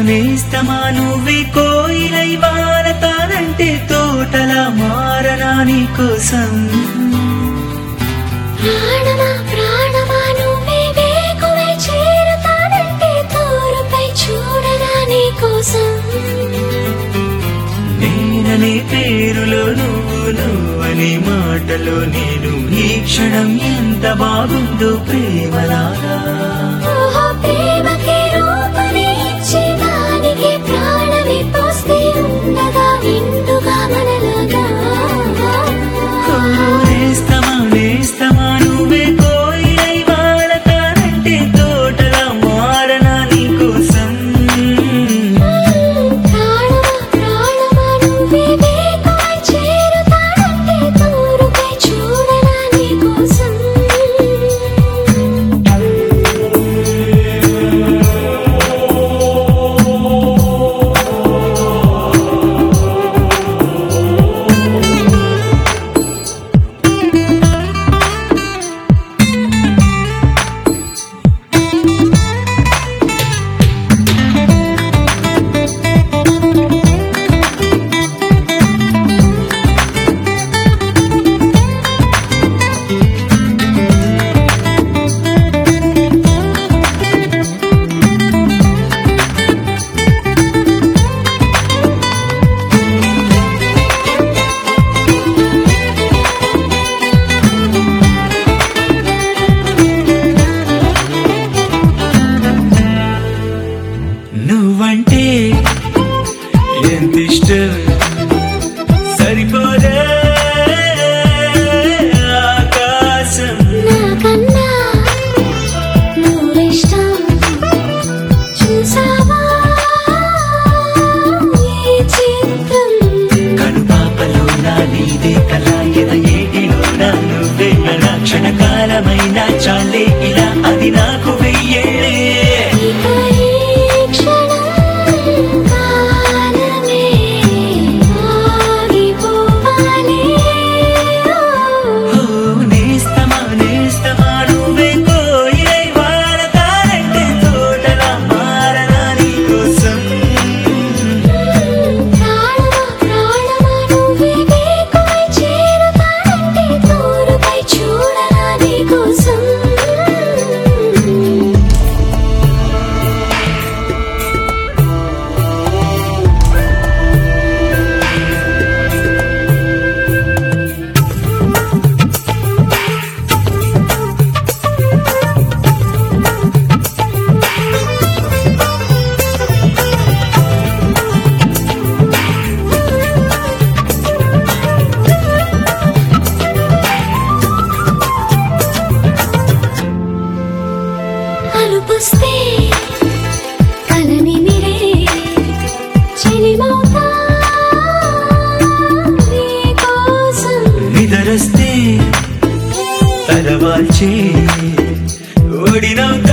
నేస్తమా నువ్వే కోయిలై వారతానంటే తోటలా మారనా నీ కోసం ప్రాణమా ప్రాణమా నువ్వే వేకువై చేరుతానంటే తోరుపై చూడగా నీ కోసం నేననే పేరులో నువ్వు నువ్వనే మాటలో నేను ఈ క్షణం ఎంత బాగుందో ప్రేమలాగా ఓహో ప్రేమకి రూపని ఇచ్చి దానికి ప్రాణమి పోస్తే ఉండగా నిండుగా మనలాగా ఓ నేస్తమా నేస్తమా నువ్వే కోయిలై వాడతానంటే తోటలా మారనా నీ కోసం ప్రాణమా ప్రాణమా నువ్వే వేకువై చేరుతానంటే తోరుపై చూడగా నీ కోసం నువ్వంటే ఎంత ఇష్టం సరిపోదే ఆకాశం నాకన్నా నువ్విష్టం చూసావా ఈ చిత్రం కనుపాపలో నా నీదే కళ ఎద ఏటిలో నా నువ్వే నా క్షణకాలమైన చాలే ఇలా అది నాకు వెయ్యేళ్ళే ఇక ఈ క్షణం కాలమే ఆగిపోవాలి ఓ నేస్తమా నేస్తమా నువ్వే కోయిలై వాడతానంటే తోటలా మారనా నీ కోసం ప్రాణమా ప్రాణమా నువ్వే వేకువై చేరుతానంటే తోరుపై చూడగా నీ కోసం అలుపుస్తే కలని మిరే చెలిమౌతా నీ కోసం నిదరస్తే తలవాల్చి ఓడినవుతా